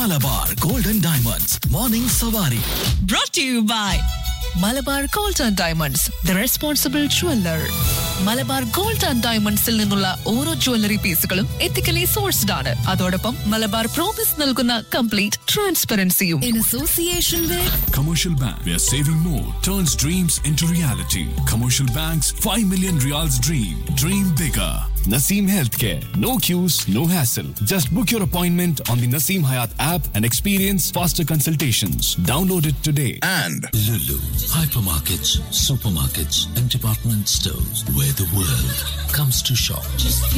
Malabar Golden Diamonds Morning Savari brought to you by Malabar Gold and Diamonds the responsible jeweller Malabar Gold and ഡയമണ്ട്സിൽ നിന്നുള്ള ഓരോ jewellery പീസുകളും ethically sourced ആണ് അതോടൊപ്പം മലബാർ പ്രോമിസ് നൽകുന്ന കംപ്ലീറ്റ് ട്രാൻസ്പെറൻസിയും in association with Commercial Bank, where saving more turns dreams into reality. Commercial Bank's 5 million reals dream. Dream bigger. Naseem Healthcare. No queues, no hassle. Just book your appointment on the Naseem Hayat app and experience faster consultations. Download it today. and Lulu, hypermarkets, supermarkets, and department stores where the world comes to shop.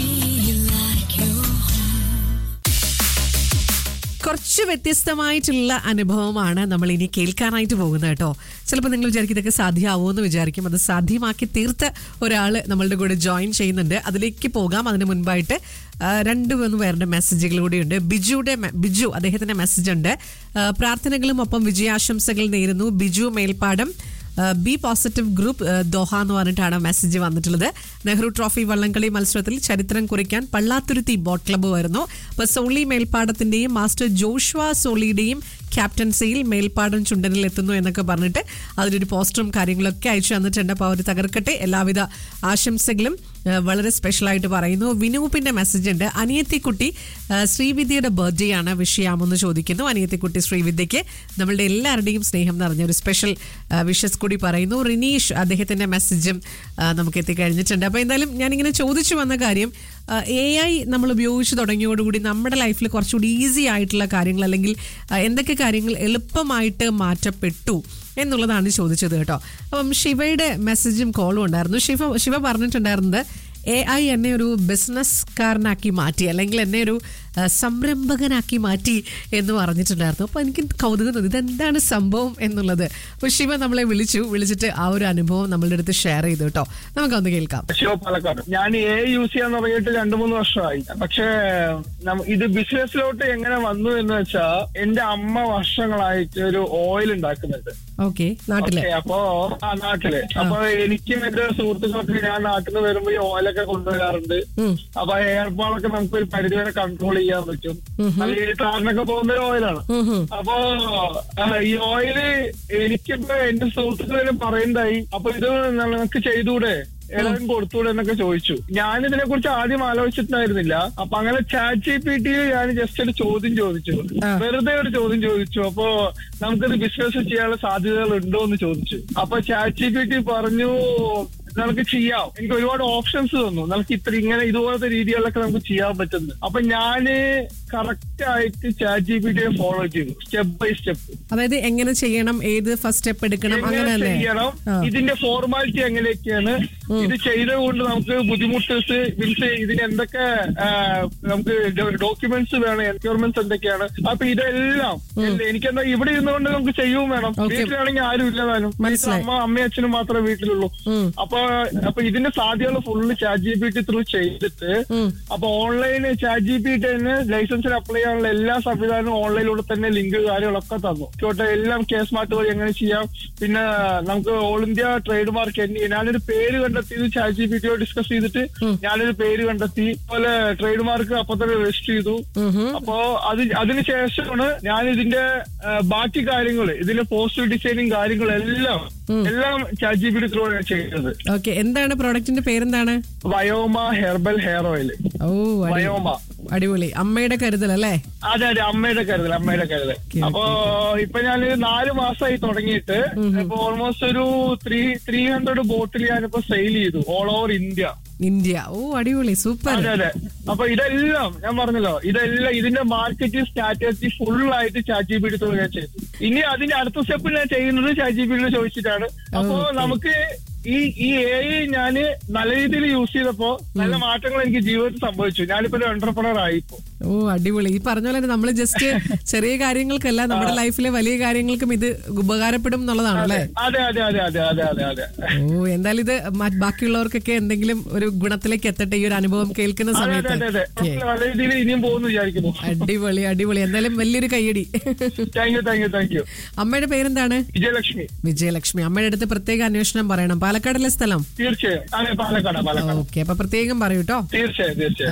കുറച്ച് വ്യത്യസ്തമായിട്ടുള്ള അനുഭവമാണ് നമ്മൾ ഇനി കേൾക്കാനായിട്ട് പോകുന്നത് കേട്ടോ ചിലപ്പോൾ നിങ്ങൾ വിചാരിക്കും ഇതൊക്കെ സാധ്യമാവുമോ എന്ന് വിചാരിക്കും അത് സാധ്യമാക്കി തീർത്ത ഒരാൾ നമ്മളുടെ കൂടെ ജോയിൻ ചെയ്യുന്നുണ്ട് അതിലേക്ക് പോകാം അതിന് മുൻപായിട്ട് ആ, രണ്ട് മൂന്ന് പേരുടെ മെസ്സേജുകൾ കൂടിയുണ്ട് ബിജുയുടെ മെ- ബിജു അദ്ദേഹത്തിന്റെ മെസ്സേജ് ഉണ്ട് ആ, പ്രാർത്ഥനകളും ഒപ്പം വിജയാശംസകൾ നേരുന്നു Biju Melpadam B Positive Group ഏഹ്, ദോഹ എന്ന് പറഞ്ഞിട്ടാണ് മെസ്സേജ് വന്നിട്ടുള്ളത് നെഹ്റു ട്രോഫി വള്ളംകളി മത്സരത്തിൽ ചരിത്രം കുറിക്കാൻ പള്ളാത്തുരുത്തി ബോട്ട് ക്ലബ്ബ് വരുന്നു അപ്പൊ സോളി മേൽപ്പാടത്തിന്റെയും മാസ്റ്റർ ജോഷ്വ സോളിയുടെയും ക്യാപ്റ്റൻസിയിൽ മേൽപ്പാടം ചുണ്ടനിൽ എത്തുന്നു എന്നൊക്കെ പറഞ്ഞിട്ട് അതിലൊരു പോസ്റ്ററും കാര്യങ്ങളൊക്കെ അയച്ചു തന്നിട്ടുണ്ട് അപ്പോൾ അവർ തകർക്കട്ടെ എല്ലാവിധ ആശംസകളും ഏഹ്, വളരെ സ്പെഷ്യലായിട്ട് പറയുന്നു വിനൂപിന്റെ മെസ്സേജ് ഉണ്ട് അനിയത്തിക്കുട്ടി ഏഹ്, ശ്രീവിദ്യയുടെ ബർത്ത്ഡേ ആണ് വിഷയാമെന്ന് ചോദിക്കുന്നു അനിയത്തിക്കുട്ടി ശ്രീവിദ്യയ്ക്ക് നമ്മളുടെ എല്ലാവരുടെയും സ്നേഹം നിറഞ്ഞ ഒരു സ്പെഷ്യൽ വിഷസ് കൂടി പറയുന്നു റിനീഷ് അദ്ദേഹത്തിന്റെ മെസ്സേജും ആ, നമുക്ക് എത്തിക്കഴിഞ്ഞിട്ടുണ്ട് അപ്പോൾ എന്തായാലും ഞാനിങ്ങനെ ചോദിച്ചു വന്ന കാര്യം എ ഐ നമ്മൾ ഉപയോഗിച്ച് തുടങ്ങിയോടുകൂടി നമ്മുടെ ലൈഫിൽ കുറച്ചുകൂടി ഈസി ആയിട്ടുള്ള കാര്യങ്ങൾ അല്ലെങ്കിൽ ആ, എന്തൊക്കെ കാര്യങ്ങൾ എളുപ്പമായിട്ട് മാറ്റപ്പെട്ടു എന്നുള്ളതാണ് ചോദിച്ചത് കേട്ടോ അപ്പം ശിവയുടെ മെസ്സേജും കോളും ഉണ്ടായിരുന്നു ശിവ ശിവ പറഞ്ഞിട്ടുണ്ടായിരുന്നത് എ ഐ എന്നെ ഒരു ബിസിനസ്സുകാരനാക്കി മാറ്റി അല്ലെങ്കിൽ എന്നെ ഒരു ആ, സംരംഭകനാക്കി മാറ്റി എന്ന് പറഞ്ഞിട്ടുണ്ടായിരുന്നു അപ്പോൾ എനിക്ക് കൗതുകം തോന്നി ഇതെന്താണ് സംഭവം എന്നുള്ളത് അപ്പോൾ ശിവ നമ്മളെ വിളിച്ചു വിളിച്ചിട്ട് ആ ഒരു അനുഭവം നമ്മളുടെ അടുത്ത് ഷെയർ ചെയ്തു കേട്ടോ നമുക്കൊന്ന് കേൾക്കാം ശിവ പാലക്കാട് ഞാൻ എ യൂസ് ചെയ്യാൻ തുടങ്ങിയിട്ട് രണ്ടു മൂന്ന് വർഷമായി പക്ഷേ നമ്മ- ഇത് ബിസിനസ്സിലോട്ട് എങ്ങനെ വന്നു എന്ന് വെച്ചാ എന്റെ അമ്മ വർഷങ്ങളായിട്ട് ഒരു ഓയിൽ ഉണ്ടാക്കുന്നുണ്ട് ഓക്കെ നാട്ടിലെ ഓക്കേ, അപ്പോ ആ നാട്ടില് അപ്പൊ എനിക്കും എന്റെ സുഹൃത്തുക്കൾക്ക് ഞാൻ നാട്ടിൽ നിന്ന് വരുമ്പോ ഈ ഓയിലൊക്കെ കൊണ്ടുവരാറുണ്ട് അപ്പൊ എയർപോളൊക്കെ നമുക്ക് ഒരു പരിധിവരെ കൺട്രോൾ ചെയ്യാൻ പറ്റും നല്ല ഈ കാറിനൊക്കെ പോകുന്ന ഒരു ഓയിലാണ് അപ്പോ ആ, ഈ ഓയില് എനിക്കിപ്പോ എന്റെ സുഹൃത്തുക്കളെ പറയുന്നതായി അപ്പൊ ഇത് നമുക്ക് ചെയ്തൂടെ എല്ലാവരും കൊടുത്തൂടെ എന്നൊക്കെ ചോദിച്ചു ഞാൻ ഇതിനെ കുറിച്ച് ആദ്യം ആലോചിച്ചിട്ടുണ്ടായിരുന്നില്ല അപ്പൊ അങ്ങനെ ചാറ്റ് ജി പി ടിയിൽ ഞാൻ ജസ്റ്റ് ഒരു ചോദ്യം ചോദിച്ചു വെറുതെ ഒരു ചോദ്യം ചോദിച്ചു അപ്പോ നമുക്കിത് ബിസിനസ് ചെയ്യാനുള്ള സാധ്യതകൾ ഉണ്ടോ എന്ന് ചോദിച്ചു അപ്പൊ ചാറ്റ് ജി പി ടി പറഞ്ഞു നമുക്ക് ചെയ്യാം എനിക്ക് ഒരുപാട് ഓപ്ഷൻസ് തന്നു നമുക്ക് ഇത്ര ഇങ്ങനെ ഇതുപോലത്തെ രീതികളിലൊക്കെ നമുക്ക് ചെയ്യാൻ പറ്റുന്നു അപ്പൊ ഞാന് കറക്റ്റ് ആയിട്ട് ചാറ്റ് ജി പി ടിയെ ഫോളോ ചെയ്തു സ്റ്റെപ്പ് ബൈ സ്റ്റെപ്പ് അതായത് എങ്ങനെ ചെയ്യണം ഏത് ഫസ്റ്റ് സ്റ്റെപ്പ് എടുക്കണം എങ്ങനെ അങ്ങനെയല്ലേ ചെയ്യണം ആ. ഇതിന്റെ ഫോർമാലിറ്റി എങ്ങനെയൊക്കെയാണ് ഇത് ചെയ്തുകൊണ്ട് നമുക്ക് ബുദ്ധിമുട്ട് മീൻസ് ഇതിന് എന്തൊക്കെ ആ, നമുക്ക് ഡോക്യുമെന്റ്സ് വേണം എൻക്വയർമെന്റ്സ് എന്തൊക്കെയാണ് അപ്പൊ ഇതെല്ലാം ഇല്ല, എനിക്കെന്താ ഇവിടെ ഇരുന്നുകൊണ്ട് നമുക്ക് ചെയ്യുകയും വേണം Okay. വീട്ടിലാണെങ്കിൽ ആരും ഇല്ല താനും മനസ്സിലായി. അമ്മ അമ്മയും അച്ഛനും മാത്രമേ വീട്ടിലുള്ളൂ അപ്പൊ അപ്പൊ ഇതിന്റെ സാധ്യതകൾ full chat G P T through ചെയ്തിട്ട് അപ്പൊ online chat G P T തന്നെ ലൈസൻസിന് അപ്ലൈ ചെയ്യാനുള്ള എല്ലാ സംവിധാനവും ഓൺലൈനിലൂടെ തന്നെ ലിങ്ക് കാര്യങ്ങളൊക്കെ തന്നു ചോട്ടെ എല്ലാം കെ സ്മാർട്ട് വഴി എങ്ങനെ ചെയ്യാം പിന്നെ നമുക്ക് ഓൾ ഇന്ത്യ ട്രേഡ് മാർക്ക് ഞാനൊരു പേര് കണ്ടെത്തിയത് ചാറ്റ് ജി പി ടിയോട് ഡിസ്കസ് ചെയ്തിട്ട് ഞാനൊരു പേര് കണ്ടെത്തി അതുപോലെ ട്രേഡ് മാർക്ക് അപ്പൊ തന്നെ രജിസ്റ്റർ ചെയ്തു അപ്പോ അത് അതിനുശേഷമാണ് ഞാൻ ഇതിന്റെ ആ, ബാക്കി കാര്യങ്ങൾ ഇതിന്റെ പോസ്റ്റർ ഡിസൈനിങ് കാര്യങ്ങളെല്ലാം എല്ലാം chat G P T through ചെയ്യുന്നത് ഓക്കെ എന്താണ് പ്രോഡക്റ്റിന്റെ പേരെന്താണ് വയോമ ഹെർബൽ ഹെയർ ഓയിൽ ഓ അടി- വയോമ അടിപൊളി അമ്മയുടെ കരുതൽ അല്ലേ അതെ അതെ അമ്മയുടെ കരുതൽ അമ്മയുടെ കരുതൽ Okay, അപ്പോ ഇപ്പൊ ഞാൻ നാല് മാസമായി തുടങ്ങിയിട്ട് ഇപ്പൊ ഓൾമോസ്റ്റ് ഒരു ത്രീ ത്രീ ഹൺഡ്രഡ് ബോട്ടിൽ ഞാനിപ്പോ സെയിൽ ചെയ്തു ഓൾ ഓവർ ഇന്ത്യ ഇന്ത്യ ഓ അടിപൊളി സൂപ്പർ അതെ അതെ അപ്പൊ ഇതെല്ലാം ഞാൻ പറഞ്ഞല്ലോ ഇതെല്ലാം ഇതിന്റെ മാർക്കറ്റിംഗ് സ്ട്രാറ്റജി ഫുൾ ആയിട്ട് ചാറ്റ് ജി പി ടി ഞാൻ ചെയ്തു ഇനി അതിന്റെ അടുത്ത സ്റ്റെപ്പ് ഞാൻ ചെയ്യുന്നത് ചാറ്റ് ജി പി ടി ചോദിച്ചിട്ടാണ് അപ്പോ നമുക്ക് ഈ ഈ എ ഐ ഞാന് നല്ല രീതിയിൽ യൂസ് ചെയ്തപ്പോ നല്ല മാറ്റങ്ങൾ എനിക്ക് ജീവിതത്തിൽ സംഭവിച്ചു ഞാനിപ്പോ ഒരു എന്റർപ്രണർ ആയിപ്പോ ഓ അടിപൊളി ഈ പറഞ്ഞ പോലെ നമ്മൾ ജസ്റ്റ് ചെറിയ കാര്യങ്ങൾക്കല്ല നമ്മുടെ ലൈഫിലെ വലിയ കാര്യങ്ങൾക്കും ഇത് ഉപകാരപ്പെടും എന്നുള്ളതാണ് അല്ലേ അതെ അതെ അതെ അതെ അതെ അതെ അതെ ഓ എന്തായാലും ഇത് മ- ബാക്കിയുള്ളവർക്കൊക്കെ എന്തെങ്കിലും ഒരു ഗുണത്തിലേക്ക് എത്തട്ടെ ഈ ഒരു അനുഭവം കേൾക്കുന്ന അതെ അതെ സമയത്ത് അതെ അതെ Okay. നല്ല രീതിയിൽ ഇനിയും പോകുന്നു വിചാരിക്കുന്നു അടിപൊളി അടിപൊളി എന്തായാലും വലിയൊരു കയ്യടി thank you thank you thank you അമ്മയുടെ പേരെന്താണ് വിജയലക്ഷ്മി വിജയലക്ഷ്മി അമ്മയുടെ അടുത്ത് പ്രത്യേക അന്വേഷണം പറയണം പാലക്കാടല്ലേ സ്ഥലം തീർച്ചയായും അതെ പാലക്കാട് പാലക്കാട് ഓക്കെ അപ്പൊ പ്രത്യേകം പറയൂ കേട്ടോ തീർച്ചയായും തീർച്ചയായും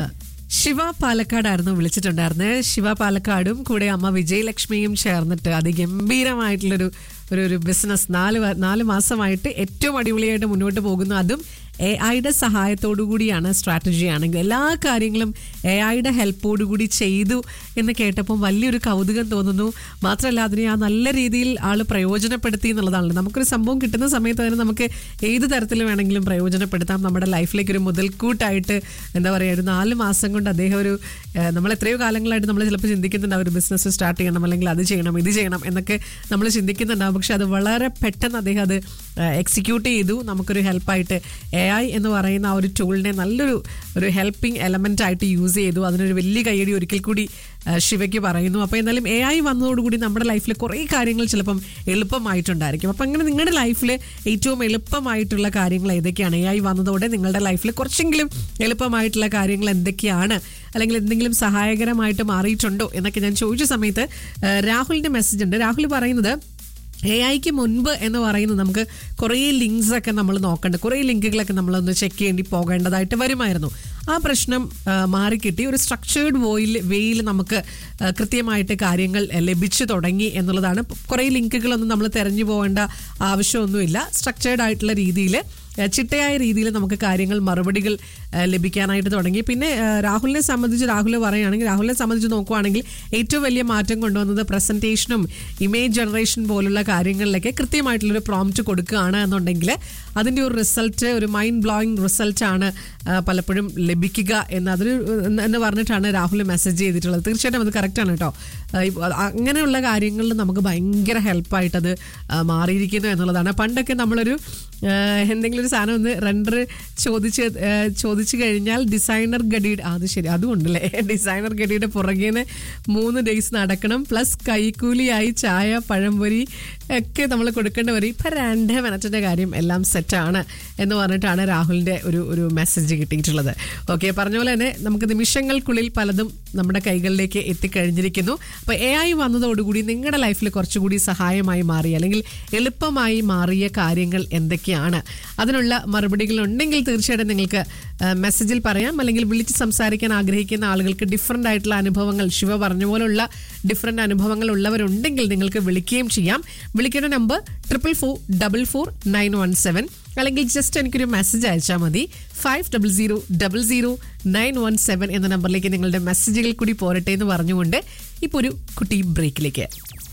ശിവ പാലക്കാടായിരുന്നു വിളിച്ചിട്ടുണ്ടായിരുന്നത് ശിവ പാലക്കാടും കൂടെ അമ്മ വിജയലക്ഷ്മിയും ചേർന്നിട്ട് അതിഗംഭീരമായിട്ടുള്ളൊരു ഒരു ഒരു ബിസിനസ് നാല് വ- നാല് മാസമായിട്ട് ഏറ്റവും അടിപൊളിയായിട്ട് മുന്നോട്ട് പോകുന്നു അതും എ ഐയുടെ സഹായത്തോടു കൂടിയാണ് സ്ട്രാറ്റജി ആണെങ്കിൽ എല്ലാ കാര്യങ്ങളും എ ഐയുടെ ഹെൽപ്പോടുകൂടി ചെയ്തു എന്ന് കേട്ടപ്പോൾ വലിയൊരു കൗതുകം തോന്നുന്നു മാത്രമല്ല അതിനെ ആ നല്ല രീതിയിൽ ആൾ പ്രയോജനപ്പെടുത്തി എന്നുള്ളതാണല്ലോ നമുക്കൊരു സംഭവം കിട്ടുന്ന സമയത്ത് അതിനെ നമുക്ക് ഏത് തരത്തിൽ വേണമെങ്കിലും പ്രയോജനപ്പെടുത്താം നമ്മുടെ ലൈഫിലേക്ക് ഒരു മുതൽക്കൂട്ടായിട്ട് എന്താ പറയുക ഒരു നാല് മാസം കൊണ്ട് അദ്ദേഹം ഒരു ഏഹ്, നമ്മൾ എത്രയോ കാലങ്ങളായിട്ട് നമ്മൾ ചിലപ്പോൾ ചിന്തിക്കുന്നുണ്ടാവും ഒരു ബിസിനസ് സ്റ്റാർട്ട് ചെയ്യണം അല്ലെങ്കിൽ അത് ചെയ്യണം ഇത് ചെയ്യണം എന്നൊക്കെ നമ്മൾ ചിന്തിക്കുന്നുണ്ടാവും പക്ഷെ അത് വളരെ പെട്ടെന്ന് അദ്ദേഹം അത് എക്സിക്യൂട്ട് ചെയ്തു നമുക്കൊരു ഹെൽപ്പായിട്ട് എ ഐ എന്ന് പറയുന്ന ആ ഒരു ടൂളിനെ നല്ലൊരു ഒരു ഹെൽപ്പിംഗ് എലമെന്റ് ആയിട്ട് യൂസ് ചെയ്തു അതിനൊരു വലിയ കയ്യടി ഒരിക്കൽ കൂടി ആ, ശിവയ്ക്ക് പറയുന്നു അപ്പോൾ എന്നാലും എ ഐ വന്നതോടുകൂടി നമ്മുടെ ലൈഫിൽ കുറേ കാര്യങ്ങൾ ചിലപ്പം എളുപ്പമായിട്ടുണ്ടായിരിക്കും അപ്പം അങ്ങനെ നിങ്ങളുടെ ലൈഫിൽ ഏറ്റവും എളുപ്പമായിട്ടുള്ള കാര്യങ്ങൾ ഏതൊക്കെയാണ് എ ഐ വന്നതോടെ നിങ്ങളുടെ ലൈഫിൽ കുറച്ചെങ്കിലും എളുപ്പമായിട്ടുള്ള കാര്യങ്ങൾ എന്തൊക്കെയാണ് അല്ലെങ്കിൽ എന്തെങ്കിലും സഹായകരമായിട്ട് മാറിയിട്ടുണ്ടോ എന്നൊക്കെ ഞാൻ ചോദിച്ച സമയത്ത് ആ, രാഹുലിന്റെ മെസ്സേജ് ഉണ്ട് രാഹുൽ പറയുന്നത് എ ഐക്ക് മുൻപ് എന്ന് പറയുന്നത് നമുക്ക് കുറേ ലിങ്ക്സ് ഒക്കെ നമ്മൾ നോക്കേണ്ട കുറേ ലിങ്കുകളൊക്കെ നമ്മളൊന്ന് ചെക്ക് ചെയ്യേണ്ടി പോകേണ്ടതായിട്ട് വരുമായിരുന്നു ആ പ്രശ്നം ആ, മാറിക്കിട്ടി ഒരു സ്ട്രക്ചേർഡ് വോയിൽ വേയിൽ നമുക്ക് ആ, കൃത്യമായിട്ട് കാര്യങ്ങൾ ആ, ലഭിച്ചു തുടങ്ങി എന്നുള്ളതാണ് കുറേ ലിങ്കുകളൊന്നും നമ്മൾ തെരഞ്ഞു പോകേണ്ട ആവശ്യമൊന്നുമില്ല സ്ട്രക്ചേർഡ് ആയിട്ടുള്ള രീതിയിൽ ചിട്ടയായ രീതിയിൽ നമുക്ക് കാര്യങ്ങൾ മറുപടികൾ ആ, ലഭിക്കാനായിട്ട് തുടങ്ങി പിന്നെ ആ, രാഹുലിനെ സംബന്ധിച്ച് രാഹുൽ പറയുകയാണെങ്കിൽ രാഹുലിനെ സംബന്ധിച്ച് നോക്കുവാണെങ്കിൽ ഏറ്റവും വലിയ മാറ്റം കൊണ്ടുവന്നത് പ്രസന്റേഷനും ഇമേജ് ജനറേഷൻ പോലുള്ള കാര്യങ്ങളിലൊക്കെ കൃത്യമായിട്ടുള്ളൊരു പ്രോംപ്റ്റ് കൊടുക്കുകയാണ് എന്നുണ്ടെങ്കിൽ അതിൻ്റെ ഒരു റിസൾട്ട് ഒരു മൈൻഡ് ബ്ലോയിങ് റിസൾട്ടാണ് പലപ്പോഴും ലഭിക്കുക എന്ന് അതൊരു എന്ന് എന്ന് പറഞ്ഞിട്ടാണ് രാഹുൽ മെസ്സേജ് ചെയ്തിട്ടുള്ളത് തീർച്ചയായിട്ടും അത് കറക്റ്റാണ് കേട്ടോ ആ, ഇപ്പ- അങ്ങനെയുള്ള കാര്യങ്ങളിൽ നമുക്ക് ഭയങ്കര ഹെൽപ്പായിട്ടത് മാറിയിരിക്കുന്നു എന്നുള്ളതാണ് പണ്ടൊക്കെ നമ്മളൊരു ആ, എന്തെങ്കിലും ഒരു സാധനം ഒന്ന് റെൻഡർ ചോദിച്ച് ആ, ചോദിച്ചു കഴിഞ്ഞാൽ ഡിസൈനർ ഗഡിയുടെ ആ, അത് ശരി അതുകൊണ്ടല്ലേ ഡിസൈനർ ഗഡിയുടെ പുറകേന്ന് മൂന്ന് ഡേയ്സ് നടക്കണം പ്ലസ് കൈക്കൂലിയായി ചായ പഴംപൊരി ഒക്കെ നമ്മൾ കൊടുക്കേണ്ടി വരും ഇപ്പം രണ്ട് മിനിറ്റിൻ്റെ കാര്യം എല്ലാം സെറ്റാണ് എന്ന് പറഞ്ഞിട്ടാണ് രാഹുലിൻ്റെ ഒരു ഒരു മെസ്സേജ് കിട്ടിയിട്ടുള്ളത് ഓക്കെ പറഞ്ഞ പോലെ തന്നെ നമുക്ക് നിമിഷങ്ങൾക്കുള്ളിൽ പലതും നമ്മുടെ കൈകളിലേക്ക് എത്തിക്കഴിഞ്ഞിരിക്കുന്നു അപ്പോൾ എ ഐ വന്നതോടുകൂടി നിങ്ങളുടെ ലൈഫിൽ കുറച്ചുകൂടി സഹായമായി മാറി അല്ലെങ്കിൽ എളുപ്പമായി മാറിയ കാര്യങ്ങൾ എന്തൊക്കെയാണ് അതിനുള്ള മറുപടികൾ ഉണ്ടെങ്കിൽ തീർച്ചയായിട്ടും നിങ്ങൾക്ക് ആ, മെസ്സേജിൽ പറയാം അല്ലെങ്കിൽ വിളിച്ച് സംസാരിക്കാൻ ആഗ്രഹിക്കുന്ന ആളുകൾക്ക് ഡിഫറെൻ്റ് ആയിട്ടുള്ള അനുഭവങ്ങൾ ശിവ പറഞ്ഞ പോലുള്ള ഡിഫറെൻ്റ് അനുഭവങ്ങൾ ഉള്ളവരുണ്ടെങ്കിൽ നിങ്ങൾക്ക് വിളിക്കുകയും ചെയ്യാം വിളിക്കേണ്ട number triple four double four nine one seven അല്ലെങ്കിൽ ജസ്റ്റ് എനിക്കൊരു മെസ്സേജ് അയച്ചാൽ മതി five double zero double zero nine one seven എന്ന നമ്പറിലേക്ക് നിങ്ങളുടെ മെസ്സേജുകൾ കൂടി പോരട്ടെ എന്ന് പറഞ്ഞുകൊണ്ട് ഇപ്പോൾ ഒരു കുട്ടി ബ്രേക്കിലേക്ക്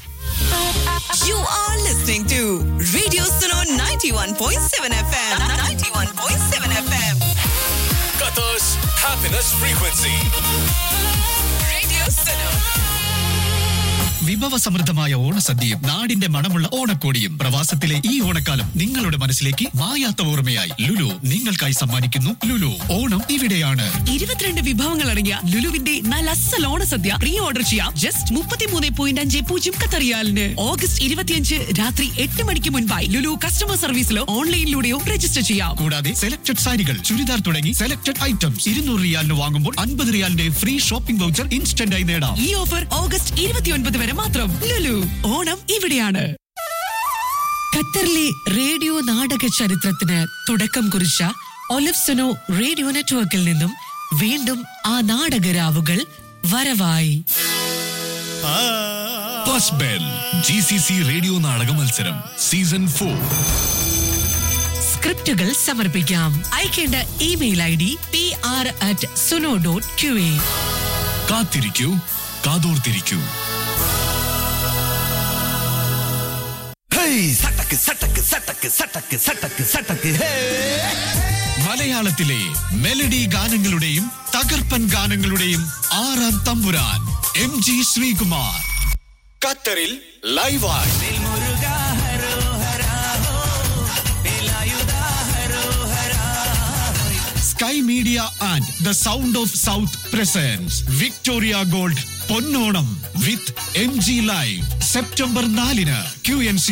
You are listening to Radio Suno 91.7 FM. 91.7 FM. Qatar's happiness frequency. Radio Suno. വിഭവസമൃദ്ധമായ ഓണസദ്യയും നാടിന്റെ മണമുള്ള ഓണക്കോടിയും പ്രവാസത്തിലെ ഈ ഓണക്കാലം നിങ്ങളുടെ മനസ്സിലേക്ക് മായാത്ത ഓർമ്മയായി ലുലു നിങ്ങൾക്കായി സമ്മാനിക്കുന്നു ലുലു ഓണം ഇവിടെയാണ് ഇരുപത്തിരണ്ട് വിഭവങ്ങൾ അടങ്ങിയ ലുലുവിന്റെ നല്ല അസൽ ഓണസദ്യ പ്രീ ഓർഡർ ചെയ്യാം ജസ്റ്റ് മുപ്പത്തിമൂന്ന് പോയിന്റ് അഞ്ച് പൂജ്യം കത്തറിയാലിന് ഓഗസ്റ്റ് ഇരുപത്തിയഞ്ച് രാത്രി എട്ട് മണിക്ക് മുൻപായി ലുലു കസ്റ്റമർ സർവീസിലോ ഓൺലൈനിലൂടെയോ രജിസ്റ്റർ ചെയ്യാം കൂടാതെ സെലക്ടഡ് സാരികൾ ചുരിദാർ തുടങ്ങി സെലക്ടഡ് ഐറ്റംസ് ഇരുന്നൂറ് റിയാലിന് വാങ്ങുമ്പോൾ അൻപത് റിയാലിന്റെ ഫ്രീ ഷോപ്പിംഗ് വൗച്ചർ ഇൻസ്റ്റന്റ് ആയി നേടാം ഈ ഓഫർ ഓഗസ്റ്റ് ഇരുപത്തിയൊൻപത് വരെ മാത്രം ലുലു ഓണം ഇവിടെയാണ് ഖത്തറിലെ റേഡിയോ നാടക ചരിത്രത്തിന് തുടക്കം കുറിച്ച ഒലിഫ്സനോ റേഡിയോ നെറ്റ്വർക്കിൽ നിന്നും വീണ്ടും ആ നാടകരാവുകൾ വരവായി First Bell. GCC റേഡിയോ നാടക മത്സരം സീസൺ ഫോർ സ്ക്രിപ്റ്റുകൾ സമർപ്പിക്കാം അയക്കേണ്ട email I D P R at Suno dot Q A കാത്തിരിക്കൂ കാതോർത്തിരിക്കൂ സട്ടക്ക് സട്ടക്ക് സട്ടക്ക് സട്ടക്ക് സട്ടക്ക് സട്ടക്ക് ഹേ മലയാളത്തിലെ മെലഡി ഗാനങ്ങളുടെയും തകർപ്പൻ ഗാനങ്ങളുടെയും ആറാം തമ്പുരാൻ എം ജി ശ്രീകുമാർ ഖത്തറിൽ ലൈവായി Sky Media and the Sound of South presents Victoria Gold Ponnonam with M G live September നാലിന് ക്യു എൻ സി